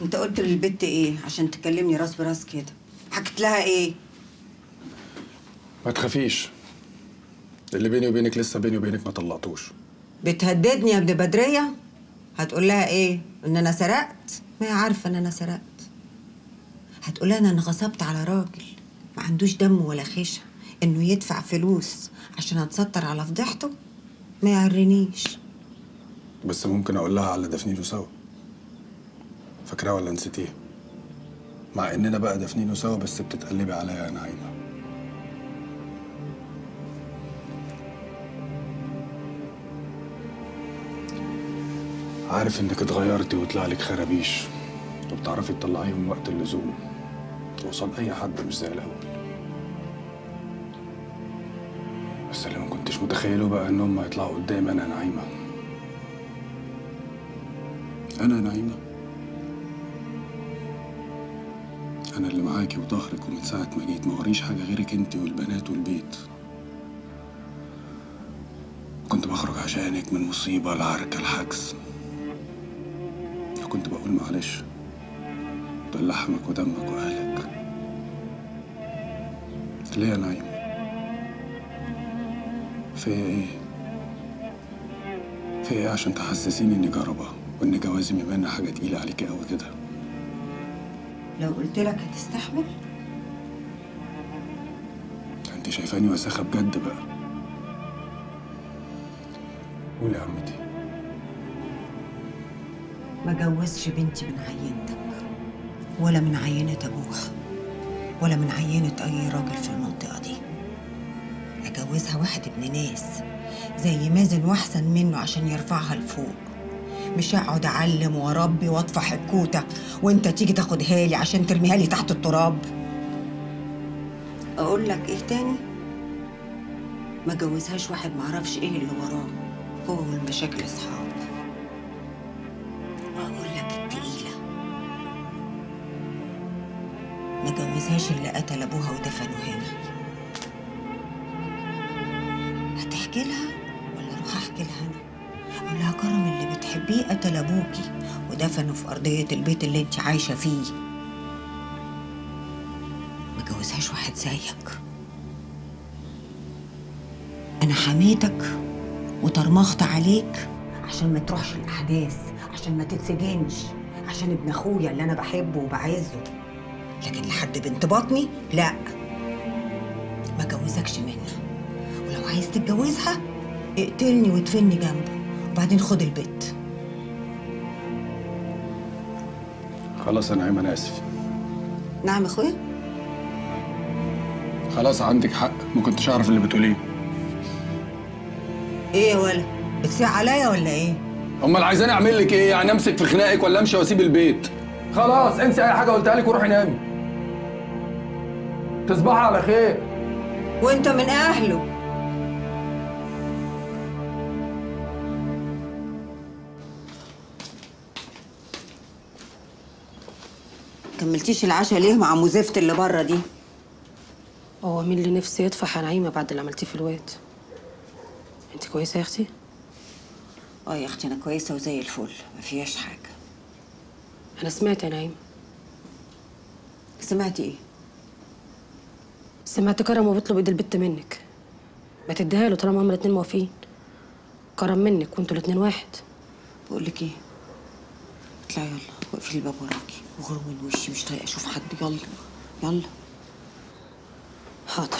انت قلت للبت ايه عشان تكلمني راس براس كده حكيت لها ايه ما تخافيش اللي بيني وبينك لسه بيني وبينك ما طلعتوش بتهددني يا ابن بدريه هتقول لها ايه ان انا سرقت ما هي عارفه ان انا سرقت هتقول لها ان انا غصبت على راجل ما عندوش دم ولا خشع انه يدفع فلوس عشان اتستر على فضيحته ما يعرنيش بس ممكن اقول لها على اللي دافنينه سوا فاكراه ولا نسيتيه مع اننا بقى دافنينه سوا بس بتتقلبي عليا يا نعيمه عارف انك اتغيرتي وطلع لك خرابيش وبتعرفي تطلعيهم وقت اللزوم قصاد اي حد مش زي الاول بس اللي ما كنتش متخيله بقى ان هم هيطلعوا قدامي انا يا نعيمه انا يا نعيمه انا اللي معاكي وظهرك ومن ساعه ما جيت ما وريش حاجه غيرك انت والبنات والبيت كنت بخرج عشانك من مصيبه لعركه الحجز كنت بقول معلش دول لحمك ودمك واهلك ليه يا نعيم فيا ايه فيا ايه عشان تحسسيني اني جربة وان جوازي مبان حاجه تقيله عليكي قوي كده لو قلت لك هتستحمل انت شايفاني وساخه بجد بقى قولي يا عمتي ما جوزش بنتي من عينتك ولا من عينة أبوها ولا من عينة أي راجل في المنطقة دي أجوزها واحد ابن ناس زي مازن وأحسن منه عشان يرفعها لفوق مش أقعد أعلم وأربي وأطفح الكوتة وأنت تيجي تاخدها لي عشان ترميها لي تحت التراب أقول لك إيه تاني؟ ما جوزهاش واحد معرفش إيه اللي وراه هو والمشاكل أصحاب وأقول لك التقيلة ما جوزهاش اللي قتل أبوها ودفنه هنا هتحكي لها ولا أروح أحكي لها أنا؟ أقول لها كرم اللي بتحبيه قتل أبوكي ودفنه في أرضية البيت اللي أنت عايشة فيه ما جوزهاش واحد زيك أنا حميتك وطرمخت عليك عشان ما تروحش الأحداث عشان ما تتسجنش عشان ابن أخويا اللي أنا بحبه وبعزه لكن لحد بنت بطني لا ما جوزكش منها ولو عايز تتجوزها اقتلني وادفني جنبه وبعدين خد البيت خلاص يا نعيم انا اسف نعم يا اخويا خلاص عندك حق ما كنتش اعرف اللي بتقوليه ايه يا ولا بتسيع عليا ولا ايه امال عايزاني اعمل لك ايه يعني امسك في خناقك ولا امشي واسيب البيت خلاص انسي اي حاجه قلتها لك وروحي نامي تصبحي على خير وانت من اهله كملتيش العشاء ليه مع مزفت اللي بره دي هو مين اللي نفسه يدفع يا نعيمه بعد اللي عملتيه في الواد انت كويسه يا اختي اه يا اختي انا كويسه وزي الفل ما فيهاش حاجه انا سمعت يا نعيمه سمعتي ايه سمعت كرم وبيطلب ايد البت منك ما تديها له طالما هما الاتنين موافقين كرم منك وانتوا الاتنين واحد بقول لك ايه اطلعي يلا واقفلي الباب وراكي وغروا من وشي مش طايقه اشوف حد يلا يلا حاضر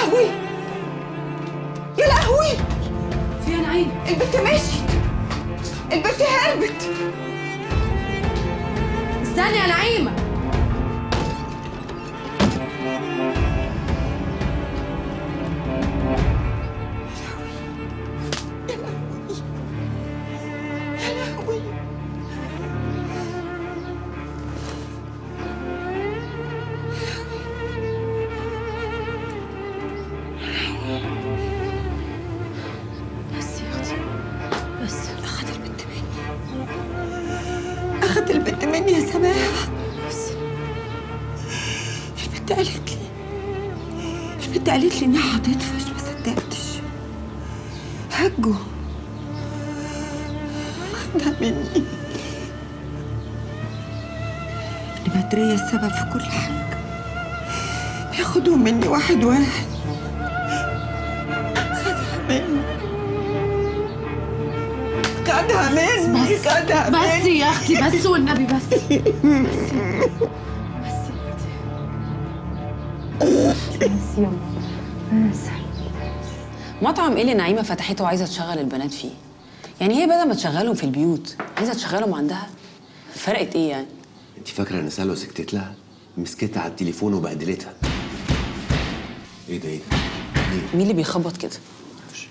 لهوي يا لهوي في يا نعيم البنت مشيت البنت هربت استني يا نعيمه يا لهوي بس يا اختي بس أخذ البنت مني أخذ البنت مني يا سماح بس البنت قالت لي البنت قالت لي إنها هتطفش ما صدقتش هجوا خدها مني ابن بدرية السبب في كل حاجة بياخدهم مني واحد واحد خدها مني خدها مني خدها بس مني يا اختي بس والنبي بس مطعم ايه اللي نعيمه فتحته وعايزه تشغل البنات فيه يعني هي بدل ما تشغلهم في البيوت عايزه تشغلهم عندها فرقت ايه يعني انت فاكره ان سلوى سكتت لها مسكتها على التليفون وبهدلتها ايه ده ايه ده ليه مين اللي بيخبط كده معرفش.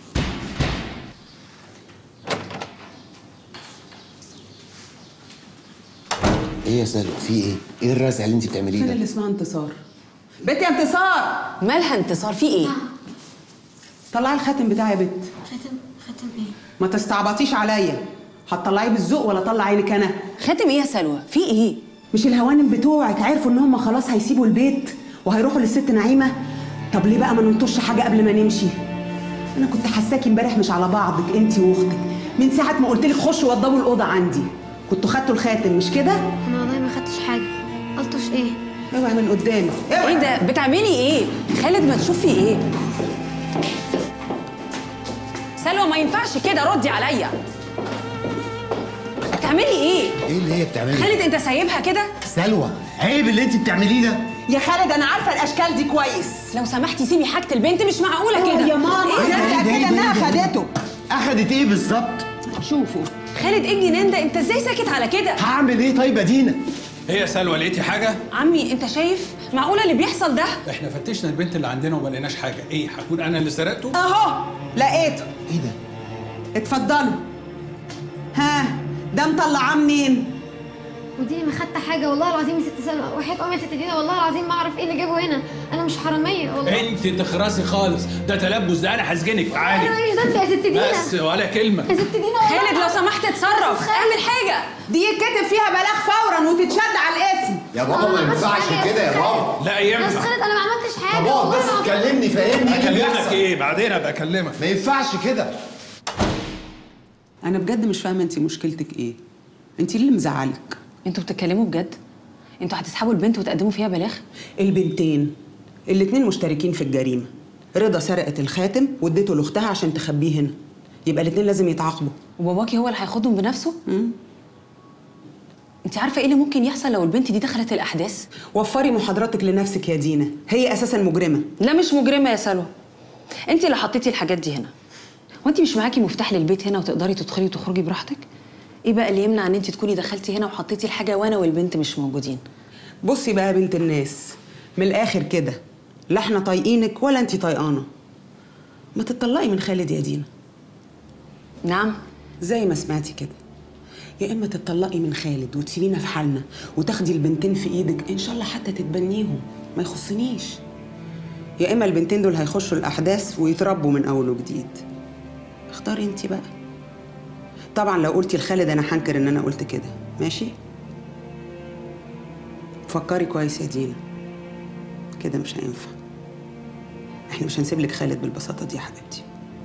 ايه يا سلوى في ايه ايه الرزع اللي انت بتعمليه فين ده اللي اسمها انتصار بنت يا انتصار مالها انتصار في ايه طلعي الخاتم بتاعي يا بنت خاتم خاتم ايه؟ ما تستعبطيش عليا هتطلعيه بالذوق ولا طلع عينك انا خاتم ايه يا سلوى في ايه مش الهوانم بتوعك عرفوا ان هم خلاص هيسيبوا البيت وهيروحوا للست نعيمه طب ليه بقى ما ننطش حاجه قبل ما نمشي انا كنت حاساكي امبارح مش على بعضك انت واختك من ساعه ما قلت لك خشوا وضبوا الاوضه عندي كنتوا خدتوا الخاتم مش كده انا والله ما خدتش حاجه قلتش ايه؟ اوعي من قدامي اوعي ايه ده بتعملي ايه خالد ما تشوفي ايه سلوى ما ينفعش كده ردي عليا بتعملي ايه ايه اللي هي بتعمله؟ خالد انت سايبها كده سلوى عيب اللي انت بتعمليه ده يا خالد انا عارفه الاشكال دي كويس لو سمحتي سيبي حاجه البنت مش معقوله كده يا ماما إيه ده؟ انا إيه ده؟ إيه متاكده ده؟ انها إيه ده؟ خدته اخدت ايه بالظبط؟ شوفوا خالد ايه الجنان ده انت ازاي ساكت على كده هعمل ايه طيب يا دينا؟ ايه يا سلوى لقيتي حاجه عمي انت شايف معقوله اللي بيحصل ده احنا فتشنا البنت اللي عندنا وما لقيناش حاجه ايه هكون انا اللي سرقته اهو لقيته ايه ده؟ اتفضلوا ها ده مطلعاه منين ودي ما خدت حاجه والله العظيم يا ست سلمى وحياه امي يا ست دينا والله العظيم ما اعرف ايه اللي جابه هنا انا مش حراميه والله انت تخرسي خالص ده تلبس ده انا هسجنك انا تعالي ماليش ذنب يا ست دينا بس ولا كلمه يا ست دينا والله خالد لو سمحت اتصرف اعمل حاجه دي يتكتب فيها بلاغ فورا وتتشد على الاسم يا بابا ما ينفعش كده يا بابا لا بس ينفع خالد انا ما عملتش حاجه طب اقعد والله بس العظيم. تكلمني فاهمني ايه اللي اكلمك بيحصل؟ ايه بعدين ابقى اكلمك ما ينفعش كده انا بجد مش فاهمه انت مشكلتك ايه انت اللي مزعلك انتوا بتتكلموا بجد انتوا هتسحبوا البنت وتقدموا فيها بلاغ البنتين الاتنين مشتركين في الجريمه رضا سرقت الخاتم واديته لاختها عشان تخبيه هنا يبقى الاتنين لازم يتعاقبوا وباباكي هو اللي هياخدهم بنفسه انت عارفه ايه اللي ممكن يحصل لو البنت دي دخلت الاحداث وفري محاضراتك لنفسك يا دينا هي اساسا مجرمه لا مش مجرمه يا سلوى انت اللي حطيتي الحاجات دي هنا وانت مش معاكي مفتاح للبيت هنا وتقدري تدخلي وتخرجي براحتك ايه بقى اللي يمنع ان انت تكوني دخلتي هنا وحطيتي الحاجه وانا والبنت مش موجودين بصي بقى يا بنت الناس من الاخر كده لا احنا طايقينك ولا انت طايقانا ما تطلقي من خالد يا دينا نعم زي ما سمعتي كده يا اما تطلقي من خالد وتسيبينا في حالنا وتاخدي البنتين في ايدك ان شاء الله حتى تتبنيهم ما يخصنيش يا اما البنتين دول هيخشوا الاحداث ويتربوا من اول وجديد اختاري انت بقى طبعا لو قلتي لخالد انا هنكر ان انا قلت كده ماشي فكري كويس يا دينا كده مش هينفع احنا مش هنسيب لك خالد بالبساطه دي يا حبيبتي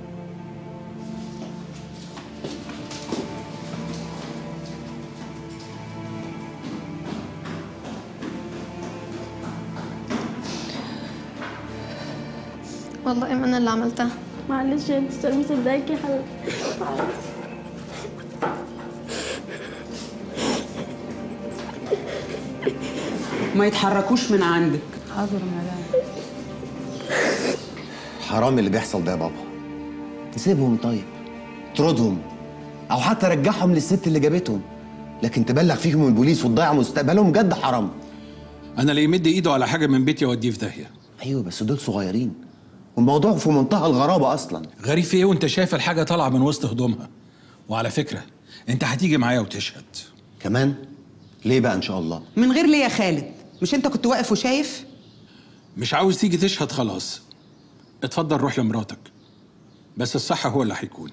والله ما انا اللي عملتها معلش يا انتصار مصدقك يا حبيبتي معلش ما يتحركوش من عندك حاضر مدام حرام اللي بيحصل ده يا بابا تسيبهم طيب تردهم او حتى رجعهم للست اللي جابتهم لكن تبلغ فيهم البوليس وتضيع مستقبلهم جد حرام انا اللي يمد ايده على حاجه من بيتي اوديه في داهيه ايوه بس دول صغيرين والموضوع في منتهى الغرابه اصلا غريب في ايه وانت شايف الحاجه طالعه من وسط هدومها وعلى فكره انت هتيجي معايا وتشهد كمان ليه بقى ان شاء الله من غير ليه يا خالد مش انت كنت واقف وشايف مش عاوز تيجي تشهد خلاص اتفضل روح لمراتك بس الصح هو اللي هيكون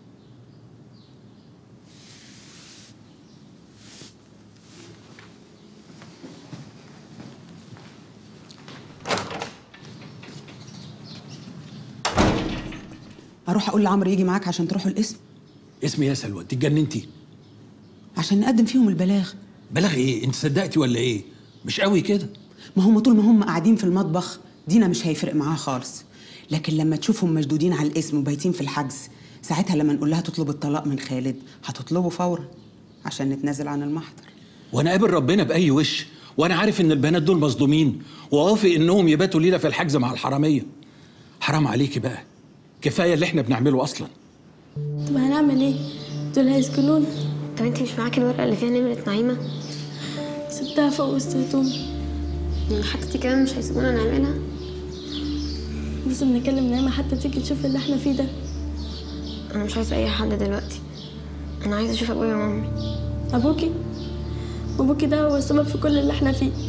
اروح اقول لعمرو يجي معاك عشان تروحوا القسم اسمي يا سلوى انت اتجننتي عشان نقدم فيهم البلاغ بلاغ ايه انت صدقتي ولا ايه مش قوي كده ما هم طول ما هم قاعدين في المطبخ دينا مش هيفرق معاها خالص لكن لما تشوفهم مشدودين على الاسم وبايتين في الحجز ساعتها لما نقول لها تطلب الطلاق من خالد هتطلبه فورا عشان نتنازل عن المحضر وانا قابل ربنا باي وش وانا عارف ان البنات دول مظلومين ووافق انهم يباتوا ليله في الحجز مع الحراميه حرام عليكي بقى كفايه اللي احنا بنعمله اصلا طب هنعمل ايه دول هيسجنون طب انت مش معاكي الورقه اللي فيها نمره نعيمه سبتها فوق وسط هدومي حتى كمان مش هيسيبونا نعملها لازم نكلم نعمة حتى تيجي تشوف اللي احنا فيه ده انا مش عايزه اي حد دلوقتي انا عايزه اشوف ابويا ومامي ابوكي ابوكي ده هو السبب في كل اللي احنا فيه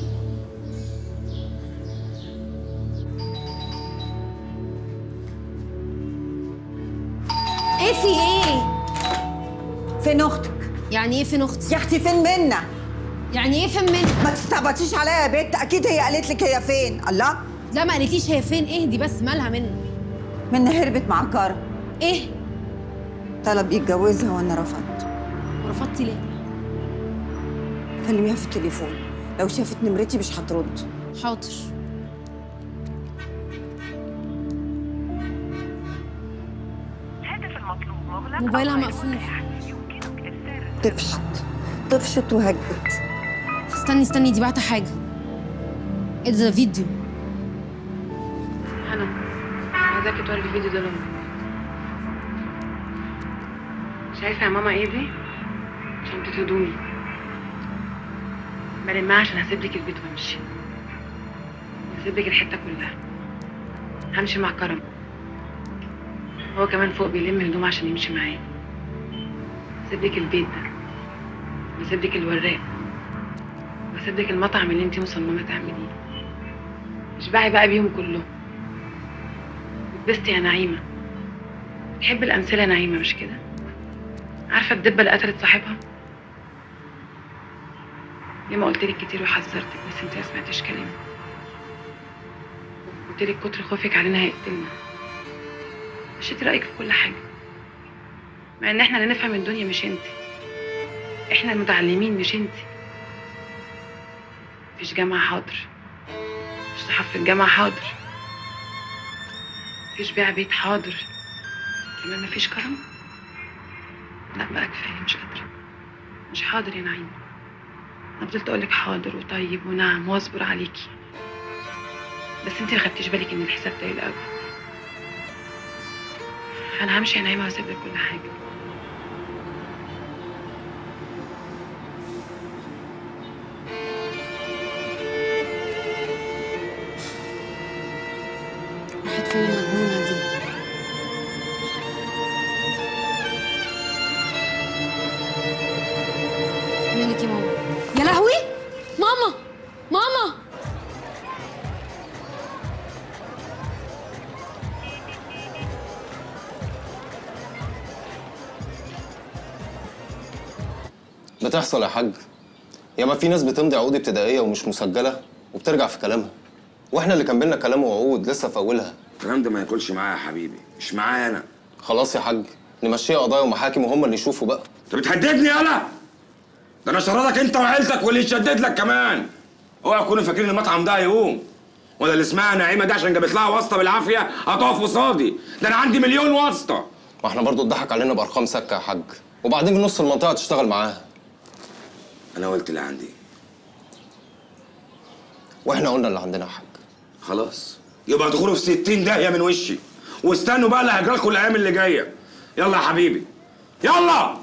ايه في ايه؟ فين اختك؟ يعني ايه فين اختي يا اختي فين منا؟ يعني ايه فين منها ما تستعبطيش عليا يا بنت اكيد هي قالت لك هي فين الله لا ما قالتليش هي فين اهدي بس مالها منه منا هربت مع كارا ايه طلب يتجوزها وانا رفضت رفضتي ليه كلميها في التليفون لو شافت نمرتي مش هترد حاضر موبايلها مقفول طفشت طفشت وهجت استني استني دي بعتها حاجه ايه ده فيديو هنا عايزاكي توري الفيديو ده لامك شايفه يا ماما ايه دي شنطه هدومي بلمها عشان هسيب لك البيت وامشي هسيب لك الحته كلها همشي مع كرم هو كمان فوق بيلم هدوم عشان يمشي معايا هسيب لك البيت ده وهسيب لك الوراق وهسيب لك المطعم اللي انتي مصممه تعمليه اشبعي بقى بيهم كلهم اتبسطي يا نعيمة تحب الأمثلة يا نعيمة مش كده عارفة الدبة اللي قتلت صاحبها ياما قلتلك كتير وحذرتك بس انت ما سمعتيش كلامي قلتلك كتر خوفك علينا هيقتلنا مشيتي رأيك في كل حاجة مع ان احنا اللي نفهم الدنيا مش انت احنا المتعلمين مش انت مفيش جامعة حاضر مفيش صحاب في الجامعة حاضر مفيش بيع بيت حاضر كمان مفيش كرم لا بقى كفاية مش قادرة مش حاضر يا نعيم انا فضلت اقولك حاضر وطيب ونعم واصبر عليكي بس انتي ما خدتيش بالك ان الحساب تقيل قوي انا همشي يا نعيمة واسيب لك كل حاجة راحت فين المجنونه دي مالك يا ماما يا لهوي ماما ماما بتحصل يا حاج ياما في ناس بتمضي عقود ابتدائيه ومش مسجله وبترجع في كلامها واحنا اللي كان بينا كلام وعقود لسه في اولها الكلام ده ما ياكلش معايا يا حبيبي مش معايا انا خلاص يا حاج نمشيها قضايا ومحاكم وهم اللي يشوفوا بقى انت بتهددني يالا ده انا شردك انت وعيلتك واللي يشدد لك كمان اوعى تكونوا فاكرين المطعم ده هيقوم ولا اللي اسمها نعيمه دي عشان جابت لها واسطه بالعافيه هتقف قصادي ده انا عندي مليون واسطه ما احنا برضو اتضحك علينا بارقام سكه يا حاج وبعدين نص المنطقه تشتغل معاها انا قلت اللي عندي واحنا قلنا اللي عندنا يا حاج خلاص يبقى ادخلوا في 60 داهيه من وشي واستنوا بقى اللي هيجرالكم الايام اللي جايه يلا يا حبيبي يلا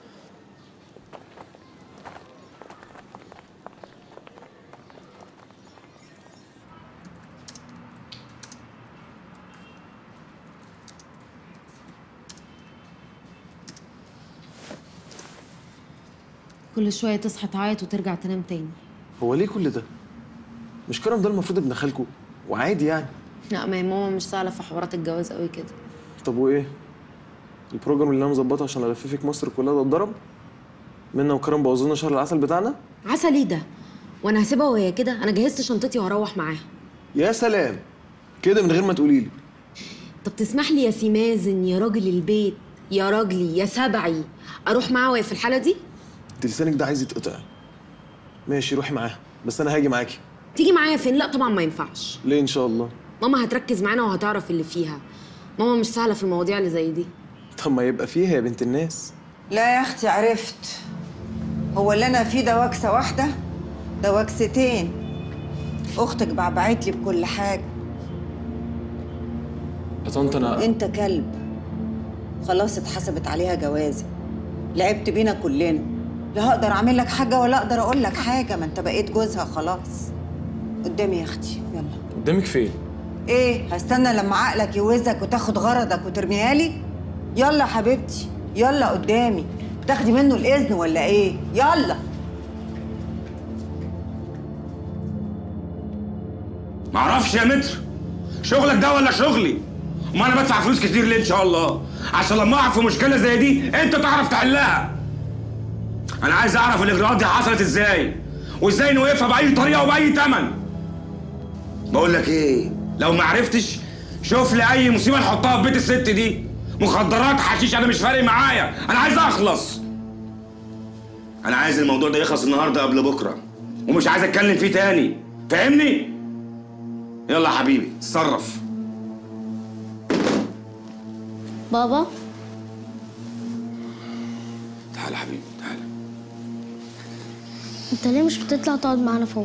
كل شويه تصحى تعيط وترجع تنام تاني هو ليه كل ده؟ مش كرم ده المفروض ابن خالكوا وعادي يعني لا ما هي ماما مش سهله في حوارات الجواز قوي كده طب وايه؟ البروجرام اللي انا مظبطه عشان الففك مصر كلها ده اتضرب؟ منا وكرم بوظوا لنا شهر العسل بتاعنا؟ عسل ايه ده وانا هسيبها وهي كده انا جهزت شنطتي وهروح معاها يا سلام كده من غير ما تقولي لي طب تسمح لي يا سي مازن يا راجل البيت يا راجلي يا سبعي اروح معاها وهي في الحاله دي انت لسانك ده عايز يتقطع ماشي روحي معاها بس انا هاجي معاكي تيجي معايا فين لا طبعا ما ينفعش ليه ان شاء الله ماما هتركز معانا وهتعرف اللي فيها ماما مش سهله في المواضيع اللي زي دي طب ما يبقى فيها يا بنت الناس لا يا اختي عرفت هو اللي انا فيه ده وكسه واحده ده وكستين اختك بعبعت لي بكل حاجه يا طنط انا انت كلب خلاص اتحسبت عليها جوازه لعبت بينا كلنا لا هقدر اعمل لك حاجه ولا اقدر اقول لك حاجه ما انت بقيت جوزها خلاص قدامي يا اختي يلا قدامك فين؟ ايه هستنى لما عقلك يوزك وتاخد غرضك وترميها لي يلا يا حبيبتي يلا قدامي تاخدي منه الاذن ولا ايه يلا معرفش يا متر شغلك ده ولا شغلي ما انا بدفع فلوس كتير ليه ان شاء الله عشان لما اقع في مشكله زي دي انت تعرف تحلها انا عايز اعرف الاجراءات دي حصلت ازاي وازاي نوقفها باي طريقه وباي ثمن بقول لك ايه لو ما عرفتش شوف لي اي مصيبه نحطها في بيت الست دي مخدرات حشيش انا مش فارق معايا انا عايز اخلص انا عايز الموضوع ده يخلص النهارده قبل بكره ومش عايز اتكلم فيه تاني فاهمني يلا يا حبيبي اتصرف بابا تعال يا حبيبي تعال انت ليه مش بتطلع تقعد معانا فوق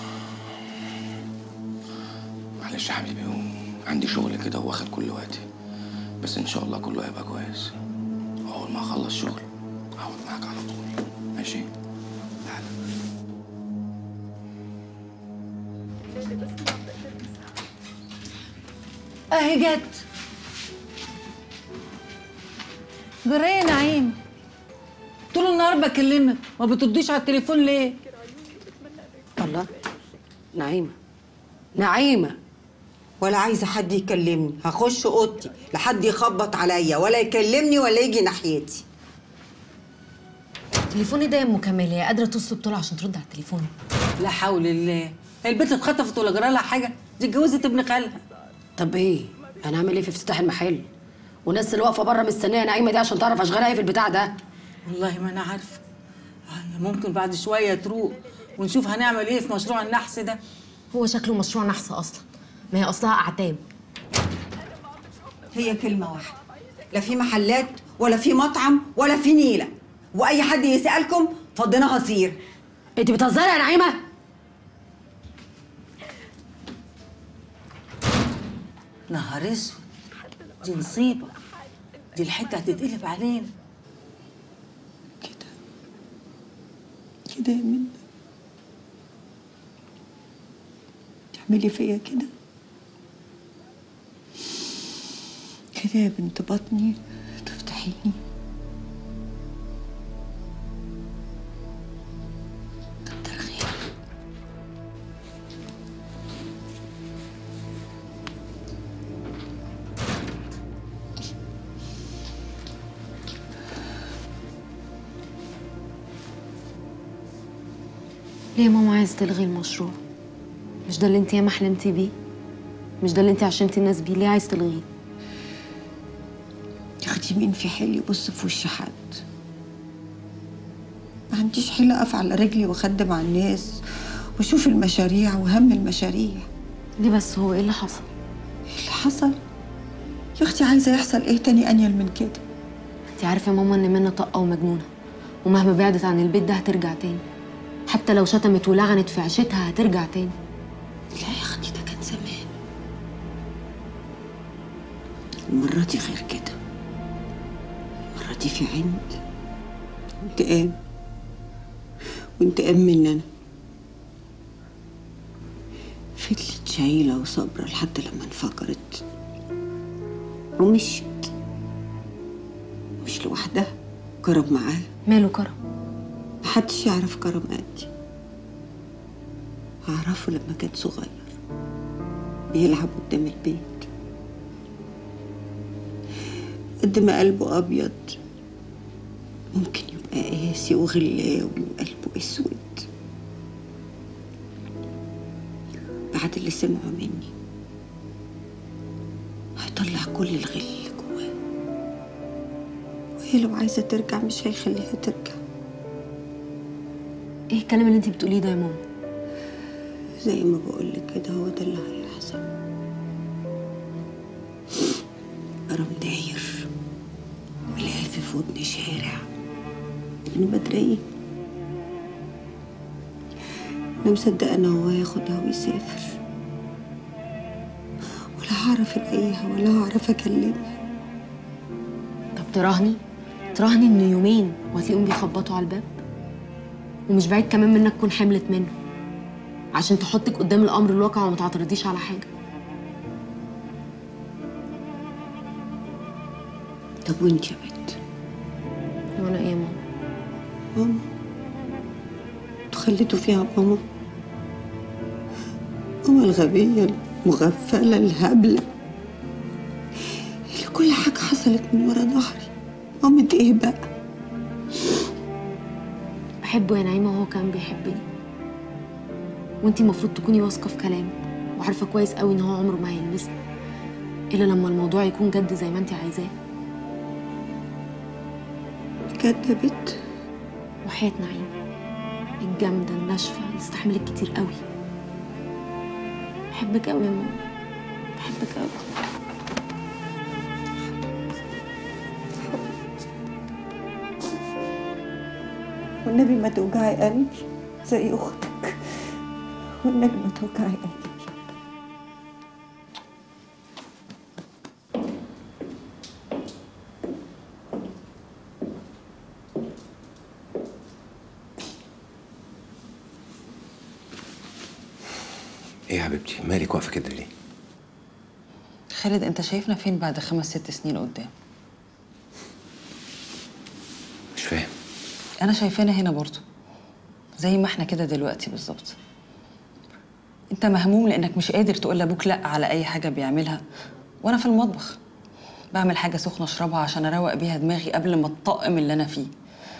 معلش يا حبيبي هو عندي شغل كده واخد كل وقتي بس ان شاء الله كله هيبقى كويس اول ما اخلص شغل هقعد معاك على طول ماشي اهي جت جرى يا نعيم طول النهار بكلمك ما بترديش على التليفون ليه الله نعيمة نعيمة ولا عايزة حد يكلمني هخش أوضتي لحد يخبط عليا ولا يكلمني ولا يجي ناحيتي تليفوني ده يا ام كمال هي قادره تصل بطول عشان ترد على التليفون لا حول الله هي البنت اتخطفت ولا جرى لها حاجه دي اتجوزت ابن خالها طب ايه هنعمل ايه في افتتاح المحل والناس اللي واقفه بره مستنيه نعيمه دي عشان تعرف اشغالها ايه في البتاع ده والله ما انا عارفه آه، ممكن بعد شويه تروق ونشوف هنعمل ايه في مشروع النحس ده هو شكله مشروع نحس اصلا ما هي اصلها اعتاب هي كلمة واحدة لا في محلات ولا في مطعم ولا في نيلة وأي حد يسألكم فضيناها صير انت بتهزري يا نعيمه نهار اسود دي نصيبه دي الحته هتتقلب علينا كده يا منى تعملي فيا كده كده يا بنت بطني تفتحيني كتر خيرك ليه يا ماما عايزه تلغي المشروع مش ده اللي انت ياما حلمتي بيه مش ده اللي انت عشمتي الناس بيه ليه عايز تلغيه يا اختي مين في حيل يبص في وش حد ما عنديش حيل اقف على رجلي واخدم على الناس واشوف المشاريع وهم المشاريع ليه بس هو ايه اللي حصل ايه اللي حصل يا اختي عايزه يحصل ايه تاني انيل من كده انت عارفه يا ماما ان منى طاقه ومجنونه ومهما بعدت عن البيت ده هترجع تاني حتى لو شتمت ولعنت في عيشتها هترجع تاني لا يا اختي ده كان زمان المرة دي غير كده المرة دي في عند انتقام وانتقام مني انا فضلت شايلة وصابرة لحد لما انفجرت ومشيت مش لوحدها كرم معاها ماله كرم محدش يعرف كرم قدي أعرفه لما كان صغير بيلعب قدام البيت قد ما قلبه أبيض ممكن يبقى قاسي وغلاوي وقلبه أسود بعد اللي سمعه مني هيطلع كل الغل اللي جواه وهي لو عايزة ترجع مش هيخليها ترجع ايه الكلام اللي انت بتقوليه ده يا ماما زي ما بقولك كده هو ده اللي هيحصل قرم داير ولافف في ودن شارع انا بدري انا مصدقه ان هو ياخدها ويسافر ولا هعرف الاقيها ولا هعرف اكلمها طب تراهني تراهني ان يومين وهتلاقيهم بيخبطوا على الباب ومش بعيد كمان منك تكون حملت منه عشان تحطك قدام الامر الواقع وما تعترضيش على حاجه طب وانت يا بنت وانا ايه يا ماما ماما انتوا خليتوا فيها ماما ماما الغبية المغفلة الهبلة اللي كل حاجة حصلت من ورا ظهري مامة ايه بقى بحبه يا نعيمه وهو كمان بيحبني وانتي المفروض تكوني واثقه في كلامه وعارفه كويس قوي ان هو عمره ما هيلمسني الا لما الموضوع يكون جد زي ما انتي عايزاه بجد يا بنت وحياة نعيمة الجامدة الناشفة اللي استحملت كتير قوي بحبك قوي يا ماما بحبك قوي والنبي ما توجعي قلبي زي اختك والنبي ما توجعي قلبي ايه يا حبيبتي مالك واقفه كده ليه خالد انت شايفنا فين بعد خمس ست سنين قدام مش فاهم انا شايفانا هنا برضو زي ما احنا كده دلوقتي بالظبط انت مهموم لانك مش قادر تقول لابوك لا على اي حاجه بيعملها وانا في المطبخ بعمل حاجه سخنه اشربها عشان اروق بيها دماغي قبل ما اتطقم اللي انا فيه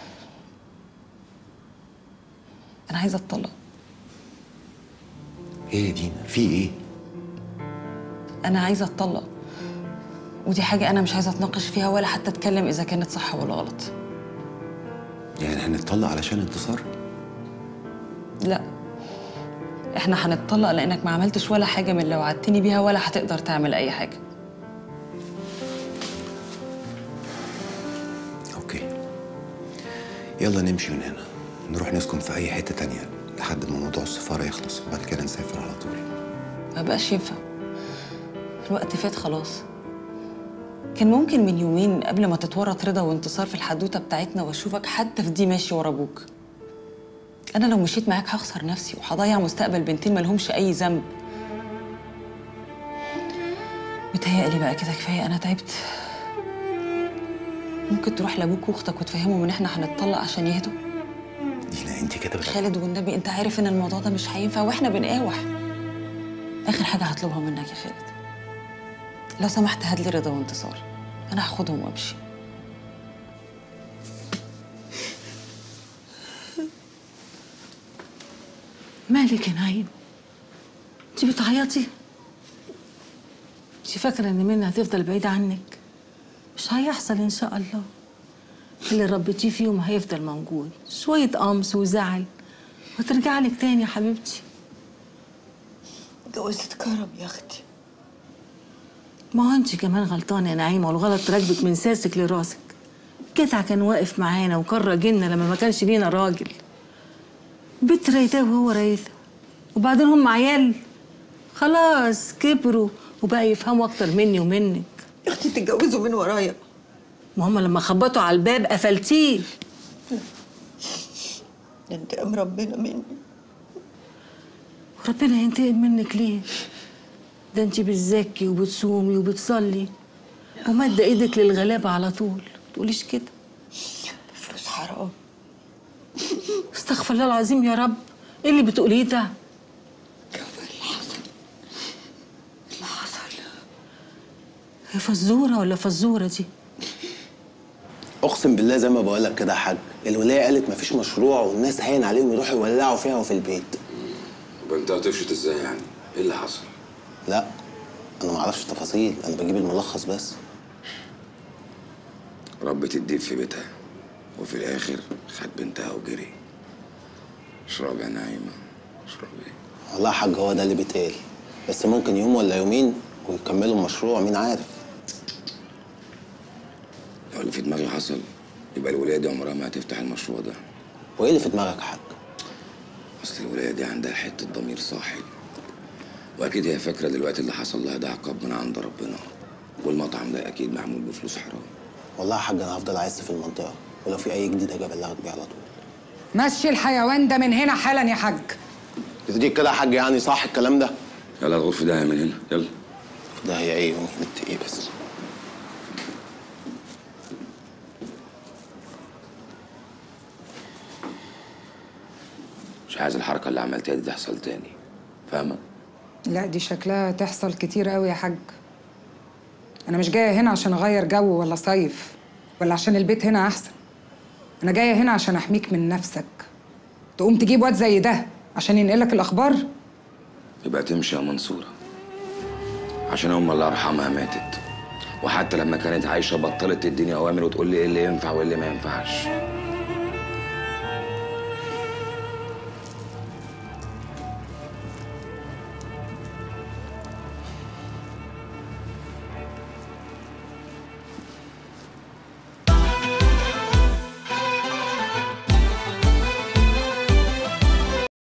انا عايزه اتطلق ايه يا دينا في ايه انا عايزه اتطلق ودي حاجه انا مش عايزه اتناقش فيها ولا حتى اتكلم اذا كانت صح ولا غلط يعني هنتطلق علشان انتصار لا احنا هنتطلق لانك ما عملتش ولا حاجه من اللي وعدتني بيها ولا هتقدر تعمل اي حاجه اوكي يلا نمشي من هنا نروح نسكن في اي حته تانية لحد ما موضوع السفاره يخلص وبعد كده نسافر على طول ما بقاش ينفع الوقت فات خلاص كان ممكن من يومين قبل ما تتورط رضا وانتصار في الحدوته بتاعتنا واشوفك حتى في دي ماشي ورا ابوك انا لو مشيت معاك هخسر نفسي وهضيع مستقبل بنتين مالهمش اي ذنب متهيألي بقى كده كفايه انا تعبت ممكن تروح لابوك واختك وتفهمهم ان احنا هنتطلق عشان يهدوا دينا انت كده بت... خالد والنبي انت عارف ان الموضوع ده مش هينفع واحنا بنقاوح اخر حاجه هطلبها منك يا خالد لو سمحت هات لي رضا وانتصار انا هاخدهم وامشي مالك يا نعيم انت بتعيطي انت فاكره ان منى هتفضل بعيده عنك مش هيحصل ان شاء الله اللي ربيتيه فيهم هيفضل موجود شويه قمص وزعل وترجع لك تاني يا حبيبتي جوزة كرم يا اختي ما هو انت كمان غلطانه يا نعيمه والغلط راكبك من ساسك لراسك جدع كان واقف معانا وكان راجلنا لما ما كانش لينا راجل بنت رايتاه وهو رايتها وبعدين هم عيال خلاص كبروا وبقى يفهموا اكتر مني ومنك يا اختي تتجوزوا من ورايا ما هم لما خبطوا على الباب قفلتيه ده انتقام ربنا مني ربنا ينتقم منك ليه ده انت بتزكي وبتصومي وبتصلي ومادة ايدك للغلابة على طول تقوليش كده فلوس حرام استغفر الله العظيم يا رب ايه اللي بتقوليه ده اللي حصل هي فزورة ولا فزورة دي اقسم بالله زي ما بقول لك كده يا حاج الولايه قالت مفيش مشروع والناس هين عليهم يروحوا يولعوا فيها وفي البيت طب انت هتفشت ازاي يعني؟ ايه اللي حصل؟ لا انا ما اعرفش تفاصيل انا بجيب الملخص بس ربت الديب في بيتها وفي الاخر خد بنتها وجري اشربي يا نعيمه اشربي والله يا حاج هو ده اللي بيتقال بس ممكن يوم ولا يومين ويكملوا المشروع مين عارف لو اللي في دماغي حصل يبقى الولايه دي عمرها ما هتفتح المشروع ده وايه اللي في دماغك يا حاج اصل الولايه دي عندها حته ضمير صاحي واكيد هي فاكره دلوقتي اللي حصل لها ده عقاب من عند ربنا والمطعم ده اكيد معمول بفلوس حرام والله يا حاج انا هفضل اعز في المنطقه ولو في اي جديد هاجي ابلغك بيه على طول مشي الحيوان ده من هنا حالا يا حاج تديك كده يا حاج يعني صح الكلام ده يلا الغرفه ده من هنا يلا ده هي ايه وانت ايه بس مش عايز الحركه اللي عملتها دي تحصل تاني فاهمه لا دي شكلها تحصل كتير قوي يا حاج انا مش جايه هنا عشان اغير جو ولا صيف ولا عشان البيت هنا احسن انا جايه هنا عشان احميك من نفسك تقوم تجيب واد زي ده عشان ينقلك الاخبار يبقى تمشي يا منصوره عشان ام الله يرحمها ماتت وحتى لما كانت عايشه بطلت تديني اوامر وتقول لي ايه اللي ينفع وايه اللي ما ينفعش